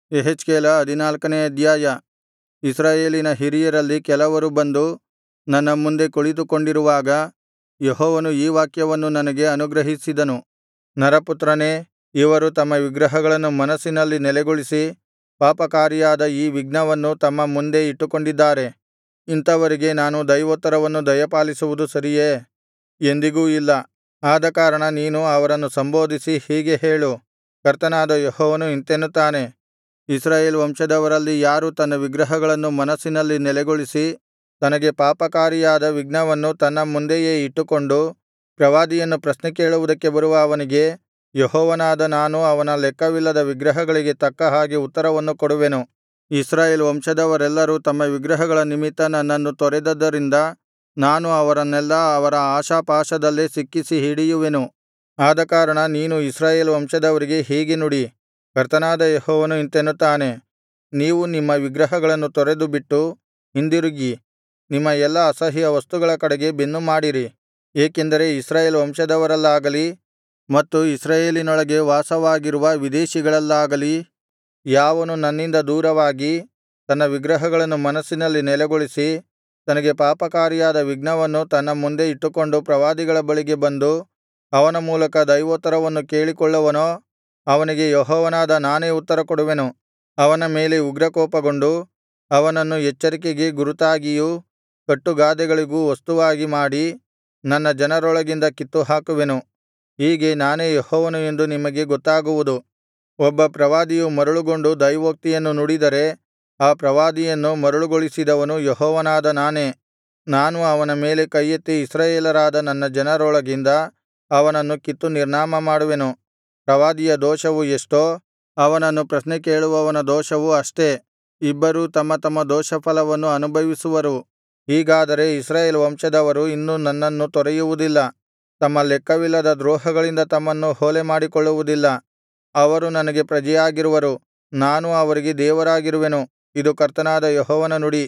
ಯೆಹೆಜ್ಕೇಲ ಹದಿನಾಲ್ಕನೇ ಅಧ್ಯಾಯ ಇಸ್ರಾಯೇಲಿನ ಹಿರಿಯರಲ್ಲಿ ಕೆಲವರು ಬಂದು ನನ್ನ ಮುಂದೆ ಕುಳಿತುಕೊಂಡಿರುವಾಗ ಯೆಹೋವನು ಈ ವಾಕ್ಯವನ್ನು ನನಗೆ ಅನುಗ್ರಹಿಸಿದನು ನರಪುತ್ರನೇ ಇವರು ತಮ್ಮ ವಿಗ್ರಹಗಳನ್ನು ಮನಸ್ಸಿನಲ್ಲಿ ನೆಲೆಗೊಳಿಸಿ ಪಾಪಕಾರಿಯಾದ ಈ ವಿಘ್ನವನ್ನು ತಮ್ಮ ಮುಂದೆ ಇಟ್ಟುಕೊಂಡಿದ್ದಾರೆ ಇಂಥವರಿಗೆ ನಾನು ದೈವೋತ್ತರವನ್ನು ದಯಪಾಲಿಸುವುದು ಸರಿಯೇ ಎಂದಿಗೂ ಇಲ್ಲ ಆದಕಾರಣ ನೀನು ಅವರನ್ನು ಸಂಬೋಧಿಸಿ ಹೀಗೆ ಹೇಳು ಕರ್ತನಾದ ಯೆಹೋವನು ಇಂತೆನ್ನುತ್ತಾನೆ ಇಸ್ರಾಯೇಲ್ ವಂಶದವರಲ್ಲಿ ಯಾರು ತನ್ನ ವಿಗ್ರಹಗಳನ್ನು ಮನಸ್ಸಿನಲ್ಲಿ ನೆಲೆಗೊಳಿಸಿ ತನಗೆ ಪಾಪಕಾರಿಯಾದ ವಿಘ್ನವನ್ನು ತನ್ನ ಮುಂದೆಯೇ ಇಟ್ಟುಕೊಂಡು ಪ್ರವಾದಿಯನ್ನು ಪ್ರಶ್ನೆ ಕೇಳುವುದಕ್ಕೆ ಬರುವ ಅವನಿಗೆ ಯೆಹೋವನಾದ ನಾನು ಅವನ ಲೆಕ್ಕವಿಲ್ಲದ ವಿಗ್ರಹಗಳಿಗೆ ತಕ್ಕ ಹಾಗೆ ಉತ್ತರವನ್ನು ಕೊಡುವೆನು ಇಸ್ರಾಯೇಲ್ ವಂಶದವರೆಲ್ಲರೂ ತಮ್ಮ ವಿಗ್ರಹಗಳ ನಿಮಿತ್ತ ನನ್ನನ್ನು ತೊರೆದದ್ದರಿಂದ ನಾನು ಅವರನ್ನೆಲ್ಲಾ ಅವರ ಆಶಾಪಾಶದಲ್ಲೇ ಸಿಕ್ಕಿಸಿ ಹಿಡಿಯುವೆನು ಆದಕಾರಣ ನೀನು ಇಸ್ರಾಯೇಲ್ ವಂಶದವರಿಗೆ ಹೀಗೆ ನುಡಿ ಕರ್ತನಾದ ಯೆಹೋವನು ಇಂತೆನ್ನುತ್ತಾನೆ ನೀವು ನಿಮ್ಮ ವಿಗ್ರಹಗಳನ್ನು ತೊರೆದುಬಿಟ್ಟು ಹಿಂದಿರುಗಿ ನಿಮ್ಮ ಎಲ್ಲಾ ಅಸಹ್ಯ ವಸ್ತುಗಳ ಕಡೆಗೆ ಬೆನ್ನುಮಾಡಿರಿ ಏಕೆಂದರೆ ಇಸ್ರಾಯೇಲ್ ವಂಶದವರಲ್ಲಾಗಲಿ ಮತ್ತು ಇಸ್ರಾಯೇಲಿನೊಳಗೆ ವಾಸವಾಗಿರುವ ವಿದೇಶಿಗಳಲ್ಲಾಗಲಿ ಯಾವನು ನನ್ನಿಂದ ದೂರವಾಗಿ ತನ್ನ ವಿಗ್ರಹಗಳನ್ನು ಮನಸ್ಸಿನಲ್ಲಿ ನೆಲೆಗೊಳಿಸಿ ತನಗೆ ಪಾಪಕಾರಿಯಾದ ವಿಘ್ನವನ್ನು ತನ್ನ ಮುಂದೆ ಇಟ್ಟುಕೊಂಡು ಪ್ರವಾದಿಗಳ ಬಳಿಗೆ ಬಂದು ಅವನ ಮೂಲಕ ದೈವೋತ್ತರವನ್ನು ಕೇಳಿಕೊಳ್ಳುವನೋ ಅವನಿಗೆ ಯೆಹೋವನಾದ ನಾನೇ ಉತ್ತರಕೊಡುವೆನು ಅವನ ಮೇಲೆ ಉಗ್ರಕೋಪಗೊಂಡು ಅವನನ್ನು ಎಚ್ಚರಿಕೆಗೆ ಗುರುತಾಗಿಯೂ ಕಟ್ಟುಗಾದೆಗಳಿಗೂ ವಸ್ತುವಾಗಿ ಮಾಡಿ ನನ್ನ ಜನರೊಳಗಿಂದ ಕಿತ್ತುಹಾಕುವೆನು ಹೀಗೆ ನಾನೇ ಯೆಹೋವನು ಎಂದು ನಿಮಗೆ ಗೊತ್ತಾಗುವುದು ಒಬ್ಬ ಪ್ರವಾದಿಯು ಮರುಳುಗೊಂಡು ದೈವೋಕ್ತಿಯನ್ನು ನುಡಿದರೆ ಆ ಪ್ರವಾದಿಯನ್ನು ಮರುಳುಗೊಳಿಸಿದವನು ಯೆಹೋವನಾದ ನಾನೇ ನಾನು ಅವನ ಮೇಲೆ ಕೈಯೆತ್ತಿ ಇಸ್ರಾಯೇಲರಾದ ನನ್ನ ಜನರೊಳಗಿಂದ ಅವನನ್ನು ಕಿತ್ತು ನಿರ್ನಾಮ ಮಾಡುವೆನು ಪ್ರವಾದಿಯ ದೋಷವು ಎಷ್ಟೋ ಅವನನ್ನು ಪ್ರಶ್ನೆ ಕೇಳುವವನ ದೋಷವೂ ಅಷ್ಟೇ ಇಬ್ಬರೂ ತಮ್ಮ ತಮ್ಮ ದೋಷಫಲವನ್ನು ಅನುಭವಿಸುವರು ಹೀಗಾದರೆ ಇಸ್ರಾಯೇಲ್ ವಂಶದವರು ಇನ್ನು ನನ್ನನ್ನು ತೊರೆಯುವುದಿಲ್ಲ ತಮ್ಮ ಲೆಕ್ಕವಿಲ್ಲದ ದ್ರೋಹಗಳಿಂದ ತಮ್ಮನ್ನು ಹೊಲೆಮಾಡಿಕೊಳ್ಳುವುದಿಲ್ಲ ಅವರು ನನಗೆ ಪ್ರಜೆಯಾಗಿರುವರು ನಾನು ಅವರಿಗೆ ದೇವರಾಗಿರುವೆನು ಇದು ಕರ್ತನಾದ ಯೆಹೋವನ ನುಡಿ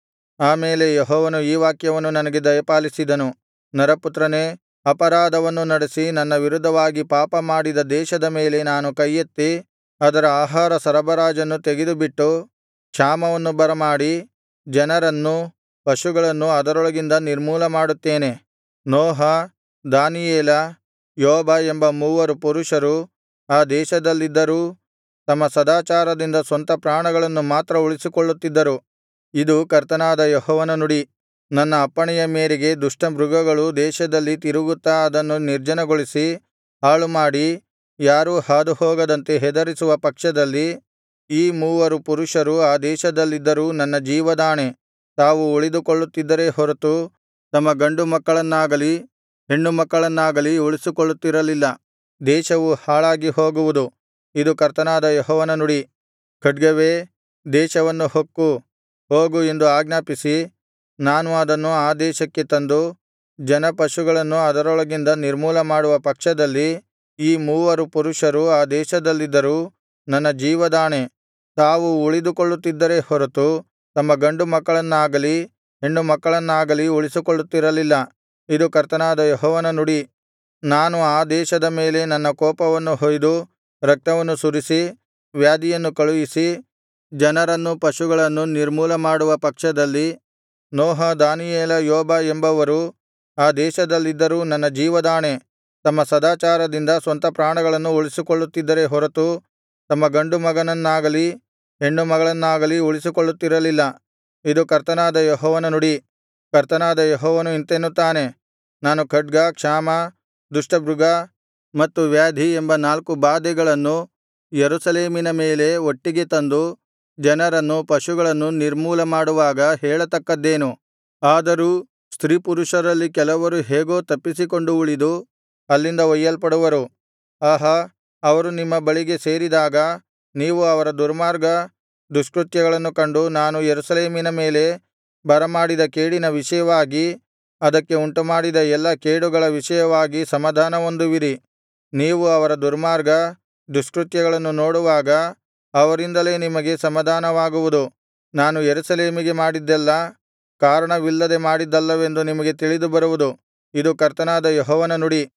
ಆ ಮೇಲೆ ಯೆಹೋವನು ಈ ವಾಕ್ಯವನ್ನು ನನಗೆ ದಯಪಾಲಿಸಿದನು ನರಪುತ್ರನೇ ಅಪರಾಧವನ್ನು ನಡೆಸಿ ನನ್ನ ವಿರುದ್ಧವಾಗಿ ಪಾಪಮಾಡಿದ ದೇಶದ ಮೇಲೆ ನಾನು ಕೈಯೆತ್ತಿ ಅದರ ಆಹಾರ ಸರಬರಾಜನ್ನು ತೆಗೆದುಬಿಟ್ಟು ಕ್ಷಾಮವನ್ನು ಬರಮಾಡಿ ಜನರನ್ನೂ ಪಶುಗಳನ್ನೂ ಅದರೊಳಗಿಂದ ನಿರ್ಮೂಲಮಾಡುತ್ತೇನೆ ನೋಹ ದಾನಿಯೇಲ ಯೋಬ ಎಂಬ ಮೂವರು ಪುರುಷರು ಆ ದೇಶದಲ್ಲಿದ್ದರೂ ತಮ್ಮ ಸದಾಚಾರದಿಂದ ಸ್ವಂತ ಪ್ರಾಣಗಳನ್ನು ಮಾತ್ರ ಉಳಿಸಿಕೊಳ್ಳುತ್ತಿದ್ದರು ಇದು ಕರ್ತನಾದ ಯೆಹೋವನ ನುಡಿ ನನ್ನ ಅಪ್ಪಣೆಯ ಮೇರೆಗೆ ದುಷ್ಟಮೃಗಗಳು ದೇಶದಲ್ಲಿ ತಿರುಗುತ್ತಾ ಅದನ್ನು ನಿರ್ಜನಗೊಳಿಸಿ ಹಾಳುಮಾಡಿ ಯಾರೂ ಹಾದುಹೋಗದಂತೆ ಹೆದರಿಸುವ ಪಕ್ಷದಲ್ಲಿ ಈ ಮೂವರು ಪುರುಷರು ಆ ದೇಶದಲ್ಲಿದ್ದರೂ ನನ್ನ ಜೀವದಾಣೆ ತಾವು ಉಳಿದುಕೊಳ್ಳುತ್ತಿದ್ದರೇ ಹೊರತು ತಮ್ಮ ಗಂಡು ಮಕ್ಕಳನ್ನಾಗಲಿ ಹೆಣ್ಣು ಮಕ್ಕಳನ್ನಾಗಲಿ ಉಳಿಸಿಕೊಳ್ಳುತ್ತಿರಲಿಲ್ಲ ದೇಶವು ಹಾಳಾಗಿ ಹೋಗುವುದು ಇದು ಕರ್ತನಾದ ಯೆಹೋವನ ನುಡಿ ಖಡ್ಗವೇ ದೇಶವನ್ನು ಹೊಕ್ಕು ಹೋಗು ಎಂದು ಆಜ್ಞಾಪಿಸಿ ನಾನು ಅದನ್ನು ಆ ದೇಶಕ್ಕೆ ತಂದು ಜನಪಶುಗಳನ್ನು ಅದರೊಳಗಿಂದ ನಿರ್ಮೂಲಮಾಡುವ ಪಕ್ಷದಲ್ಲಿ ಈ ಮೂವರು ಪುರುಷರು ಆ ದೇಶದಲ್ಲಿದ್ದರೂ ನನ್ನ ಜೀವದಾಣೆ ತಾವು ಉಳಿದುಕೊಳ್ಳುತ್ತಿದ್ದರೇ ಹೊರತು ತಮ್ಮ ಗಂಡು ಮಕ್ಕಳನ್ನಾಗಲಿ ಹೆಣ್ಣು ಮಕ್ಕಳನ್ನಾಗಲಿ ಉಳಿಸಿಕೊಳ್ಳುತ್ತಿರಲಿಲ್ಲ ಇದು ಕರ್ತನಾದ ಯೆಹೋವನ ನುಡಿ ನಾನು ಆ ದೇಶದ ಮೇಲೆ ನನ್ನ ಕೋಪವನ್ನು ಹೊಯ್ದು ರಕ್ತವನ್ನು ಸುರಿಸಿ ವ್ಯಾಧಿಯನ್ನು ಕಳುಹಿಸಿ ಜನರನ್ನೂ ಪಶುಗಳನ್ನೂ ನಿರ್ಮೂಲಮಾಡುವ ಪಕ್ಷದಲ್ಲಿ ನೋಹ ದಾನಿಯೇಲ ಯೋಬ ಎಂಬವರು ಆ ದೇಶದಲ್ಲಿದ್ದರೂ ನನ್ನ ಜೀವದಾಣೆ ತಮ್ಮ ಸದಾಚಾರದಿಂದ ಸ್ವಂತ ಪ್ರಾಣಗಳನ್ನು ಉಳಿಸಿಕೊಳ್ಳುತ್ತಿದ್ದರೇ ಹೊರತು ತಮ್ಮ ಗಂಡು ಮಗನನ್ನಾಗಲಿ ಹೆಣ್ಣು ಮಗಳನ್ನಾಗಲಿ ಉಳಿಸಿಕೊಳ್ಳುತ್ತಿರಲಿಲ್ಲ ಇದು ಕರ್ತನಾದ ಯೆಹೋವನ ನುಡಿ ಕರ್ತನಾದ ಯೆಹೋವನು ಇಂತೆನ್ನುತ್ತಾನೆ ನಾನು ಖಡ್ಗ ಕ್ಷಾಮ ದುಷ್ಟಮೃಗ ಮತ್ತು ವ್ಯಾಧಿ ಎಂಬ ನಾಲ್ಕು ಬಾಧೆಗಳನ್ನು ಯೆರೂಸಲೇಮಿನ ಮೇಲೆ ಒಟ್ಟಿಗೆ ತಂದು ಜನರನ್ನು ಪಶುಗಳನ್ನು ನಿರ್ಮೂಲಮಾಡುವಾಗ ಹೇಳತಕ್ಕದ್ದೇನು ಆದರೂ ಸ್ತ್ರೀಪುರುಷರಲ್ಲಿ ಕೆಲವರು ಹೇಗೋ ತಪ್ಪಿಸಿಕೊಂಡು ಉಳಿದು ಅಲ್ಲಿಂದ ಒಯ್ಯಲ್ಪಡುವರು ಆಹಾ ಅವರು ನಿಮ್ಮ ಬಳಿಗೆ ಸೇರಿದಾಗ ನೀವು ಅವರ ದುರ್ಮಾರ್ಗ ದುಷ್ಕೃತ್ಯಗಳನ್ನು ಕಂಡು ನಾನು ಯೆರೂಸಲೇಮಿನ ಮೇಲೆ ಬರಮಾಡಿದ ಕೇಡಿನ ವಿಷಯವಾಗಿ ಅದಕ್ಕೆ ಉಂಟುಮಾಡಿದ ಎಲ್ಲಾ ಕೇಡುಗಳ ವಿಷಯವಾಗಿ ಸಮಾಧಾನಹೊಂದುವಿರಿ ನೀವು ಅವರ ದುರ್ಮಾರ್ಗ ದುಷ್ಕೃತ್ಯಗಳನ್ನು ನೋಡುವಾಗ ಅವರಿಂದಲೇ ನಿಮಗೆ ಸಮಾಧಾನವಾಗುವುದು ನಾನು ಯೆರೂಸಲೇಮಿಗೆ ಮಾಡಿದ್ದೆಲ್ಲಾ ಕಾರಣವಿಲ್ಲದೆ ಮಾಡಿದ್ದಲ್ಲವೆಂದು ನಿಮಗೆ ತಿಳಿದುಬರುವುದು ಇದು ಕರ್ತನಾದ ಯೆಹೋವನ ನುಡಿ